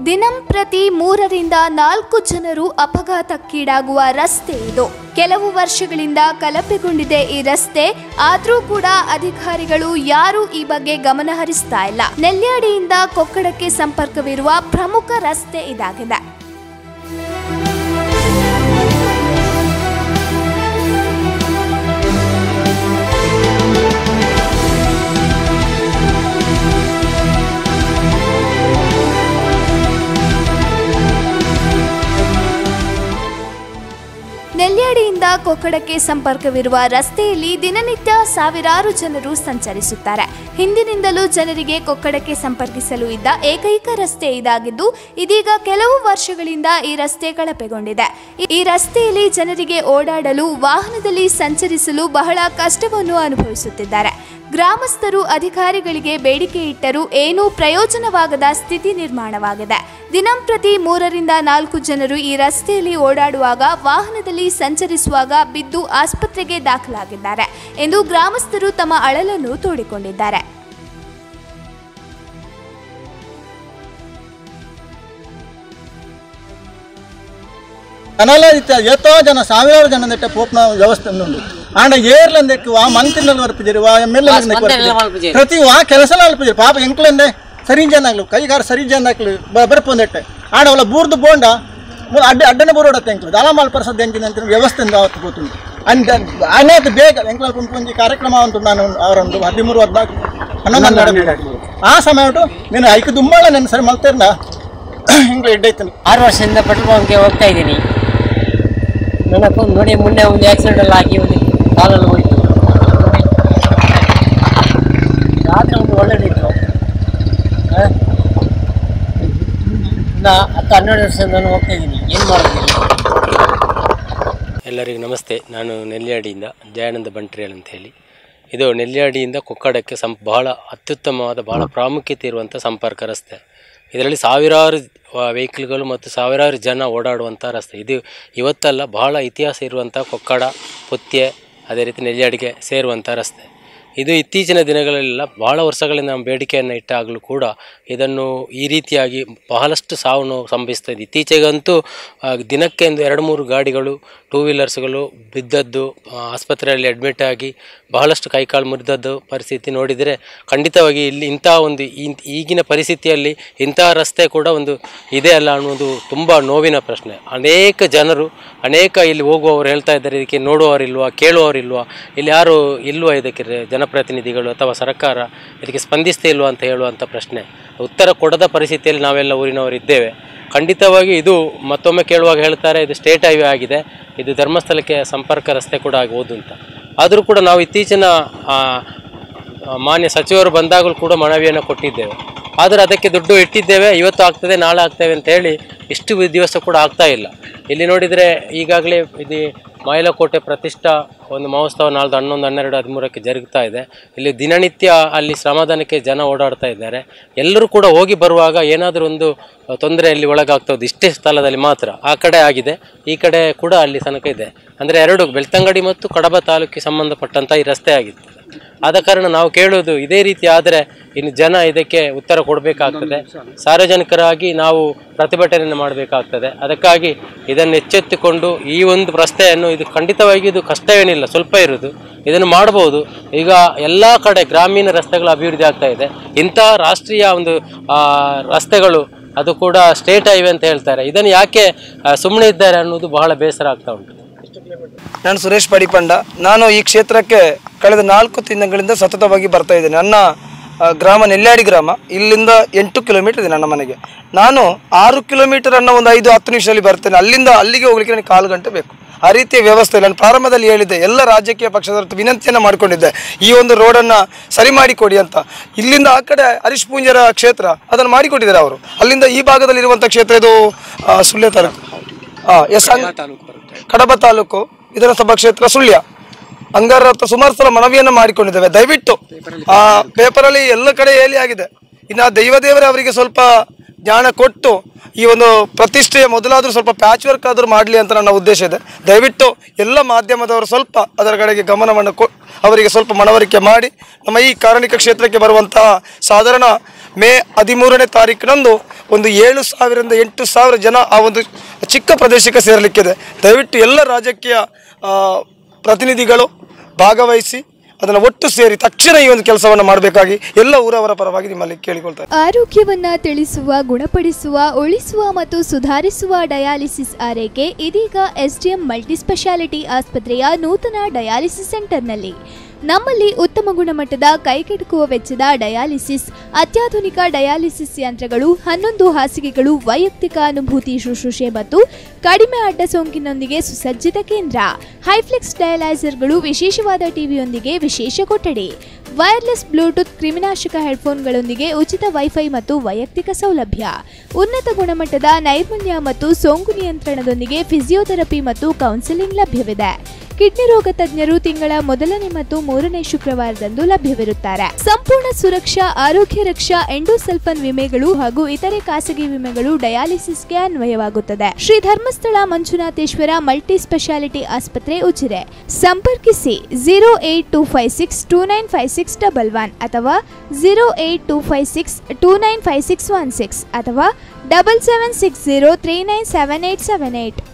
ದಿನಂಪ್ರತಿ ಮೂರರಿಂದ ನಾಲ್ಕು ಜನರು ಅಪಘಾತಕ್ಕೀಡಾಗುವ ರಸ್ತೆ ಇದು ಕೆಲವು ವರ್ಷಗಳಿಂದ ಕಲಪೆಗೊಂಡಿದೆ ಈ ರಸ್ತೆ ಆದ್ರೂ ಕೂಡ ಅಧಿಕಾರಿಗಳು ಯಾರೂ ಈ ಬಗ್ಗೆ ಗಮನ ಹರಿಸ್ತಾ ಇಲ್ಲ ನೆಲ್ಯಾಡಿಯಿಂದ ಕೊಕ್ಕಡಕ್ಕೆ ಸಂಪರ್ಕವಿರುವ ಪ್ರಮುಖ ರಸ್ತೆ ಇದಾಗಿದೆ ನೆಲ್ಯಾಡಿಯಿಂದ ಕೊಕ್ಕಡಕ್ಕೆ ಸಂಪರ್ಕವಿರುವ ರಸ್ತೆಯಲ್ಲಿ ದಿನನಿತ್ಯ ಸಾವಿರಾರು ಜನರು ಸಂಚರಿಸುತ್ತಾರೆ ಹಿಂದಿನಿಂದಲೂ ಜನರಿಗೆ ಕೊಕ್ಕಡಕ್ಕೆ ಸಂಪರ್ಕಿಸಲು ಇದ್ದ ಏಕೈಕ ರಸ್ತೆ ಇದಾಗಿದ್ದು ಇದೀಗ ಕೆಲವು ವರ್ಷಗಳಿಂದ ಈ ರಸ್ತೆ ಕಳಪೆಗೊಂಡಿದೆ ಈ ರಸ್ತೆಯಲ್ಲಿ ಜನರಿಗೆ ಓಡಾಡಲು ವಾಹನದಲ್ಲಿ ಸಂಚರಿಸಲು ಬಹಳ ಕಷ್ಟವನ್ನು ಅನುಭವಿಸುತ್ತಿದ್ದಾರೆ ಗ್ರಾಮಸ್ಥರು ಅಧಿಕಾರಿಗಳಿಗೆ ಬೇಡಿಕೆ ಇಟ್ಟರೂ ಏನೂ ಪ್ರಯೋಜನವಾಗದ ಸ್ಥಿತಿ ನಿರ್ಮಾಣವಾಗಿದೆ ದಿನಂಪ್ರತಿ ಮೂರರಿಂದ ನಾಲ್ಕು ಜನರು ಈ ರಸ್ತೆಯಲ್ಲಿ ಓಡಾಡುವಾಗ ವಾಹನದಲ್ಲಿ ಸಂಚರಿಸುವಾಗ ಬಿದ್ದು ಆಸ್ಪತ್ರೆಗೆ ದಾಖಲಾಗಿದ್ದಾರೆ ಎಂದು ಗ್ರಾಮಸ್ಥರು ತಮ್ಮ ಅಳಲನ್ನು ತೋಡಿಕೊಂಡಿದ್ದಾರೆ ಅನಲಾದಿತ್ಯ ಎಷ್ಟೋ ಜನ ಸಾವಿರಾರು ಜನ ನೆಟ್ಟ ಪೋಪ್ನ ವ್ಯವಸ್ಥೆ ಉಂಟು ಆಂಡ ಏರ್ಲೆಂದಕ್ಕೆ ಆ ಮಂತ್ರಿನಲ್ಲಿ ಬರ್ಪಿದ್ದೀರಿ ಆ ಎಮ್ ಎಲ್ ಎ ಪ್ರತಿ ಆ ಕೆಲಸ ಅಲ್ಪಿದ್ದೀರಿ ಪಾಪ ಎಂಕ್ಲೆಂದೆ ಸರಿ ಜನ ಆಗ್ಲು ಕೈಗಾರ ಸರಿ ಜನ ಆಗ್ಲು ಬರ್ಪೊಂದೆಟ್ಟೆ ಆಂಡ ಅವಳ ಬೂರ್ದು ಬೋಂಡ ಮು- ಅಡ್ಡ ಅಡ್ಡನೆ ಬರೋಡತ್ತೆ ಎಂಕ್ಲು ದಾಲ ಮಲ್ಪರ್ಸದ್ ಎಂಜಿನ ಅಂತ ವ್ಯವಸ್ಥೆ ಅವತ್ತು ಗೊತ್ತುಂಟು ಅಂಡ್ ಅನೇಕ ಬೇಗ ಎಂಕ್ಲ ಒಂದು ಕಾರ್ಯಕ್ರಮ ಉಂಟು ನಾನು ಅವರೊಂದು ಹದಿಮೂರು ಹದಿನಾಲ್ಕು ಹನ್ನೊಂದು ಹನ್ನೆರಡು ಆ ಸಮಯ ಉಂಟು ನೀನು ಐಕ ದುಂಬಾಳ ನನ್ನ ಸರಿ ಮಲ್ತೇರ್ನ ಹಿಂಗೆ ಎಡ್ಡೈತೀನಿ ಆರು ವರ್ಷದಿಂದ ಪೆಟ್ರೋಲ್ ಬಂಕ್ಗೆ ಹೋಗ್ತಾ ಇದ್ದೀನಿ ನನಗೂ ನೋಡಿ ಮೊನ್ನೆ ಒಂದು ಆಕ್ಸಿಡೆಂಟ್ ಎಲ್ಲ ಆಗಿ ಒಂದು ಕಾಲಲ್ಲಿ ಹೋಯ್ತು ರಾತ್ರಿ ಒಂದು ಒಳ್ಳೆದಿತ್ತು ಆ? ಇನ್ನ ಹತ್ತು ಹನ್ನೆರಡು ವರ್ಷದಿಂದ ನಾನು ಹೋಗ್ತಾ ಇದ್ದೀನಿ ಏನು ಮಾಡೋದು ಎಲ್ಲರಿಗೂ ನಮಸ್ತೆ ನಾನು ನೆಲ್ಯಾಡಿಯಿಂದ ಜಯಾನಂದ ಬಂಟ್ರಿಯಲ್ ಅಂತ ಹೇಳಿ ಇದು ನೆಲ್ಯಾಡಿಯಿಂದ ಕೊಕ್ಕಡಕ್ಕೆ ಸಂ ಬಹಳ ಅತ್ಯುತ್ತಮವಾದ ಬಹಳ ಪ್ರಾಮುಖ್ಯತೆ ಇರುವಂಥ ಸಂಪರ್ಕ ರಸ್ತೆ ಇದರಲ್ಲಿ ಸಾವಿರಾರು ವೆಹಿಕಲ್ಗಳು ಮತ್ತು ಸಾವಿರಾರು ಜನ ಓಡಾಡುವಂಥ ರಸ್ತೆ ಇದು ಇವತ್ತಲ್ಲ ಬಹಳ ಇತಿಹಾಸ ಇರುವಂಥ ಕೊಕ್ಕಡ ಪುತ್ಯೆ ಅದೇ ರೀತಿ ನೆಲ್ಯಾಡಿಗೆ ಸೇರುವಂಥ ರಸ್ತೆ ಇದು ಇತ್ತೀಚಿನ ದಿನಗಳಲ್ಲೆಲ್ಲ ಬಹಳ ವರ್ಷಗಳಿಂದ ನಾವು ಬೇಡಿಕೆಯನ್ನು ಇಟ್ಟಾಗಲೂ ಕೂಡ ಇದನ್ನು ಈ ರೀತಿಯಾಗಿ ಬಹಳಷ್ಟು ಸಾವು ನೋವು ಸಂಭವಿಸ್ತಾ ಇದೆ ಇತ್ತೀಚೆಗಂತೂ ಆ, ದಿನಕ್ಕೆ ಒಂದು ಎರಡು ಮೂರು ಗಾಡಿಗಳು ಟೂ ವೀಲರ್ಸ್ಗಳು ಬಿದ್ದದ್ದು ಆ, ಆಸ್ಪತ್ರೆಯಲ್ಲಿ ಅಡ್ಮಿಟ್ ಆಗಿ ಬಹಳಷ್ಟು ಕೈಕಾಲು ಮುರಿದದ್ದು ಪರಿಸ್ಥಿತಿ ನೋಡಿದರೆ ಖಂಡಿತವಾಗಿ ಇಲ್ಲಿ ಇಂತಹ ಒಂದು ಈ- ಈಗಿನ ಪರಿಸ್ಥಿತಿಯಲ್ಲಿ ಇಂತಹ ರಸ್ತೆ ಕೂಡ ಒಂದು ಇದೆ ಅಲ್ಲ ಅನ್ನೋದು ತುಂಬ ನೋವಿನ ಪ್ರಶ್ನೆ ಅನೇಕ ಜನರು ಅನೇಕ ಇಲ್ಲಿ ಹೋಗುವವರು ಹೇಳ್ತಾ ಇದ್ದಾರೆ ಇದಕ್ಕೆ ನೋಡುವವರಿಲ್ವಾ ಕೇಳುವವರಿಲ್ವಾ ಇಲ್ಲಿ ಯಾರು ಇಲ್ವಾ ಇದಕ್ಕೆ ರೆ- ಜನಪ್ರತಿನಿಧಿಗಳು ಅಥವಾ ಸರ್ಕಾರ ಇದಕ್ಕೆ ಸ್ಪಂದಿಸ್ತಾ ಇಲ್ವಾ ಅಂತ ಹೇಳುವಂಥ ಪ್ರಶ್ನೆ ಉತ್ತರ ಕೊಡದ ಪರಿಸ್ಥಿತಿಯಲ್ಲಿ ನಾವೆಲ್ಲ ಊರಿನವರು ಇದ್ದೇವೆ ಖಂಡಿತವಾಗಿ ಇದು ಮತ್ತೊಮ್ಮೆ ಕೇಳುವಾಗ ಹೇಳ್ತಾರೆ ಇದು ಸ್ಟೇಟ್ ಹೈವೇ ಆಗಿದೆ ಇದು ಧರ್ಮಸ್ಥಳಕ್ಕೆ ಸಂಪರ್ಕ ರಸ್ತೆ ಕೂಡ ಆಗ್ಬೋದು ಅಂತ ಆದರೂ ಕೂಡ ನಾವು ಇತ್ತೀಚಿನ ಆ, ಆ, ಮಾನ್ಯ ಸಚಿವರು ಬಂದಾಗಲೂ ಕೂಡ ಮನವಿಯನ್ನು ಕೊಟ್ಟಿದ್ದೇವೆ ಆದರೆ ಅದಕ್ಕೆ ದುಡ್ಡು ಇಟ್ಟಿದ್ದೇವೆ ಇವತ್ತು ಆಗ್ತದೆ ನಾಳೆ ಆಗ್ತೇವೆ ಅಂತ ಹೇಳಿ ಇಷ್ಟು ದಿವಸ ಕೂಡ ಆಗ್ತಾ ಇಲ್ಲ ಇಲ್ಲಿ ನೋಡಿದರೆ ಈಗಾಗಲೇ ಇದು ಮೈಲಕೋಟೆ ಪ್ರತಿಷ್ಠಾ ಒಂದು ಮಹೋತ್ಸವ ನಾಳ್ದು ಹನ್ನೊಂದು ಹನ್ನೆರಡು ಹದಿಮೂರಕ್ಕೆ ಜರುಗ್ತಾ ಇದೆ ಇಲ್ಲಿ ದಿನನಿತ್ಯ ಅಲ್ಲಿ ಶ್ರಮದಾನಕ್ಕೆ ಜನ ಓಡಾಡ್ತಾ ಇದ್ದಾರೆ ಎಲ್ಲರೂ ಕೂಡ ಹೋಗಿ ಬರುವಾಗ ಏನಾದರೂ ಒಂದು ತೊಂದರೆಯಲ್ಲಿ ಒಳಗಾಗ್ತದೆ ಇಷ್ಟೇ ಸ್ಥಳದಲ್ಲಿ ಮಾತ್ರ ಆ ಕಡೆ ಆಗಿದೆ ಈ ಕಡೆ ಕೂಡ ಅಲ್ಲಿ ತನಕ ಇದೆ ಅಂದರೆ ಎರಡು ಬೆಳ್ತಂಗಡಿ ಮತ್ತು ಕಡಬ ತಾಲೂಕಿಗೆ ಸಂಬಂಧಪಟ್ಟಂಥ ಈ ರಸ್ತೆ ಆಗಿತ್ತು ಆದ ಕಾರಣ ನಾವು ಕೇಳುವುದು ಇದೇ ರೀತಿ ಆದರೆ ಇನ್ನು ಜನ ಇದಕ್ಕೆ ಉತ್ತರ ಕೊಡಬೇಕಾಗ್ತದೆ ಸಾರ್ವಜನಿಕರಾಗಿ ನಾವು ಪ್ರತಿಭಟನೆಯನ್ನು ಮಾಡಬೇಕಾಗ್ತದೆ ಅದಕ್ಕಾಗಿ ಇದನ್ನು ಎಚ್ಚೆತ್ತುಕೊಂಡು ಈ ಒಂದು ರಸ್ತೆಯನ್ನು ಇದು ಖಂಡಿತವಾಗಿ ಇದು ಕಷ್ಟವೇನಿಲ್ಲ ಸ್ವಲ್ಪ ಇರುವುದು ಇದನ್ನು ಮಾಡಬಹುದು ಈಗ ಎಲ್ಲ ಕಡೆ ಗ್ರಾಮೀಣ ರಸ್ತೆಗಳ ಅಭಿವೃದ್ಧಿ ಆಗ್ತಾ ಇದೆ ಇಂತಹ ರಾಷ್ಟ್ರೀಯ ಒಂದು ಆ, ರಸ್ತೆಗಳು ಅದು ಕೂಡ ಸ್ಟೇಟ್ ಹೈವೇ ಅಂತ ಹೇಳ್ತಾರೆ ಇದನ್ನು ಯಾಕೆ ಸುಮ್ಮನೆ ಇದ್ದಾರೆ ಅನ್ನೋದು ಬಹಳ ಬೇಸರ ಆಗ್ತಾ ಉಂಟು ನಾನು ಸುರೇಶ್ ಪಡಿಪಂಡ ನಾನು ಈ ಕ್ಷೇತ್ರಕ್ಕೆ ಕಳೆದ ನಾಲ್ಕು ತಿಂಗಳಿಂದ ಸತತವಾಗಿ ಬರ್ತಾ ಇದ್ದೇನೆ ನನ್ನ ಆ, ಗ್ರಾಮ ನೆಲ್ಯಾಡಿ ಗ್ರಾಮ ಇಲ್ಲಿಂದ ಎಂಟು ಕಿಲೋಮೀಟರ್ ಇದೆ ನನ್ನ ಮನೆಗೆ ನಾನು ಆರು ಕಿಲೋಮೀಟರ್ ಅನ್ನೋ ಒಂದು ಐದು ಹತ್ತು ನಿಮಿಷದಲ್ಲಿ ಬರ್ತೇನೆ ಅಲ್ಲಿಂದ ಅಲ್ಲಿಗೆ ಹೋಗ್ಲಿಕ್ಕೆ ನನಗೆ ಕಾಲು ಗಂಟೆ ಬೇಕು ಆ ರೀತಿಯ ವ್ಯವಸ್ಥೆ ಇಲ್ಲ ನಾನು ಪ್ರಾರಂಭದಲ್ಲಿ ಹೇಳಿದ್ದೆ ಎಲ್ಲ ರಾಜಕೀಯ ಪಕ್ಷದ ಹತ್ರ ವಿನಂತಿಯನ್ನು ಮಾಡಿಕೊಂಡಿದ್ದೆ ಈ ಒಂದು ರೋಡನ್ನು ಸರಿ ಮಾಡಿಕೊಡಿ ಅಂತ ಇಲ್ಲಿಂದ ಆ ಕಡೆ ಹರೀಶ್ ಪೂಂಜರ ಕ್ಷೇತ್ರ ಅದನ್ನು ಮಾಡಿಕೊಟ್ಟಿದ್ದಾರೆ ಅವರು ಅಲ್ಲಿಂದ ಈ ಭಾಗದಲ್ಲಿರುವಂಥ ಕ್ಷೇತ್ರ ಇದು ಆ, ಸುಳ್ಯ ತಾಲೂಕು ಹಾಂ ಎಸ್ ಕಡಬ ತಾಲೂಕು ವಿಧಾನಸಭಾ ಕ್ಷೇತ್ರ ಸುಳ್ಯ ಹಂಗಾರ ಹತ್ರ ಸುಮಾರು ಸಲ ಮನವಿಯನ್ನು ಮಾಡಿಕೊಂಡಿದ್ದೇವೆ ದಯವಿಟ್ಟು ಆ ಪೇಪರಲ್ಲಿ ಎಲ್ಲ ಕಡೆ ಹೇಳಿ ಆಗಿದೆ ಇನ್ನು ಆ ದೈವ ದೇವರೇ ಅವರಿಗೆ ಸ್ವಲ್ಪ ಜ್ಞಾನ ಕೊಟ್ಟು ಈ ಒಂದು ಪ್ರತಿಷ್ಠೆಯ ಮೊದಲಾದರೂ ಸ್ವಲ್ಪ ಪ್ಯಾಚ್ ವರ್ಕ್ ಆದರೂ ಮಾಡಲಿ ಅಂತ ನನ್ನ ಉದ್ದೇಶ ಇದೆ ದಯವಿಟ್ಟು ಎಲ್ಲ ಮಾಧ್ಯಮದವರು ಸ್ವಲ್ಪ ಅದರ ಕಡೆಗೆ ಗಮನವನ್ನು ಕೊ ಅವರಿಗೆ ಸ್ವಲ್ಪ ಮನವರಿಕೆ ಮಾಡಿ ನಮ್ಮ ಈ ಕಾರಣಿಕ ಕ್ಷೇತ್ರಕ್ಕೆ ಬರುವಂತಹ ಸಾಧಾರಣ ಮೇ ಹದಿಮೂರನೇ ತಾರೀಕಿನಂದು ಒಂದು ಏಳು ಸಾವಿರದಿಂದ ಎಂಟು ಸಾವಿರ ಜನ ಆ ಒಂದು ಚಿಕ್ಕ ಪ್ರದೇಶಕ್ಕೆ ಸೇರಲಿಕ್ಕಿದೆ ದಯವಿಟ್ಟು ಎಲ್ಲ ರಾಜಕೀಯ ಆ, ಪ್ರತಿನಿಧಿಗಳು ಭಾಗವಹಿಸಿ ಅದನ್ನು ಒಟ್ಟು ಸೇರಿ ತಕ್ಷಣ ಈ ಒಂದು ಕೆಲಸವನ್ನು ಮಾಡಬೇಕಾಗಿ ಎಲ್ಲ ಊರವರ ಪರವಾಗಿ ನಿಮ್ಮಲ್ಲಿ ಕೇಳಿಕೊಳ್ತಾರೆ ಆರೋಗ್ಯವನ್ನ ತಿಳಿಸುವ ಗುಣಪಡಿಸುವ ಉಳಿಸುವ ಮತ್ತು ಸುಧಾರಿಸುವ ಡಯಾಲಿಸಿಸ್ ಆರೈಕೆ ಇದೀಗ ಎಸ್ಡಿಎಂ ಮಲ್ಟಿಸ್ಪೆಷಾಲಿಟಿ ಆಸ್ಪತ್ರೆಯ ನೂತನ ಡಯಾಲಿಸಿಸ್ ಸೆಂಟರ್ನಲ್ಲಿ ನಮ್ಮಲ್ಲಿ ಉತ್ತಮ ಗುಣಮಟ್ಟದ ಕೈಗೆಟುಕುವ ವೆಚ್ಚದ ಡಯಾಲಿಸಿಸ್ ಅತ್ಯಾಧುನಿಕ ಡಯಾಲಿಸಿಸ್ ಯಂತ್ರಗಳು ಹನ್ನೊಂದು ಹಾಸಿಗೆಗಳು ವೈಯಕ್ತಿಕ ಅನುಭೂತಿ ಶುಶ್ರೂಷೆ ಮತ್ತು ಕಡಿಮೆ ಅಡ್ಡ ಸೋಂಕಿನೊಂದಿಗೆ ಸುಸಜ್ಜಿತ ಕೇಂದ್ರ ಹೈಫ್ಲೆಕ್ಸ್ ಡಯಲೈಸರ್ಗಳು ವಿಶೇಷವಾದ ಟಿವಿಯೊಂದಿಗೆ ವಿಶೇಷ ಕೊಠಡಿ ವೈರ್ಲೆಸ್ ಬ್ಲೂಟೂತ್ ಕ್ರಿಮಿನಾಶಕ ಹೆಡ್ಫೋನ್ಗಳೊಂದಿಗೆ ಉಚಿತ ವೈಫೈ ಮತ್ತು ವೈಯಕ್ತಿಕ ಸೌಲಭ್ಯ ಉನ್ನತ ಗುಣಮಟ್ಟದ ನೈರ್ಮಲ್ಯ ಮತ್ತು ಸೋಂಕು ನಿಯಂತ್ರಣದೊಂದಿಗೆ ಫಿಸಿಯೋಥೆರಪಿ ಮತ್ತು ಕೌನ್ಸೆಲಿಂಗ್ ಲಭ್ಯವಿದೆ ಕಿಡ್ನಿ ರೋಗ ತಜ್ಞರು ತಿಂಗಳ ಮೊದಲನೇ ಮತ್ತು ಮೂರನೇ ಶುಕ್ರವಾರದಂದು ಲಭ್ಯವಿರುತ್ತಾರೆ ಸಂಪೂರ್ಣ ಸುರಕ್ಷಾ ಆರೋಗ್ಯ ರಕ್ಷಾ ಎಂಡೋಸಲ್ಫನ್ ವಿಮೆಗಳು ಹಾಗೂ ಇತರೆ ಖಾಸಗಿ ವಿಮೆಗಳು ಡಯಾಲಿಸಿಸ್ಗೆ ಅನ್ವಯವಾಗುತ್ತದೆ ಶ್ರೀ ಧರ್ಮಸ್ಥಳ ಮಂಜುನಾಥೇಶ್ವರ ಮಲ್ಟಿ ಸ್ಪೆಷಾಲಿಟಿ ಆಸ್ಪತ್ರೆ ಉಜಿರೆ ಸಂಪರ್ಕಿಸಿ zero eight two five six two nine five six double one ಅಥವಾ zero eight two five six two nine five six one six ಅಥವಾ double seven six zero three nine seven eight seven eight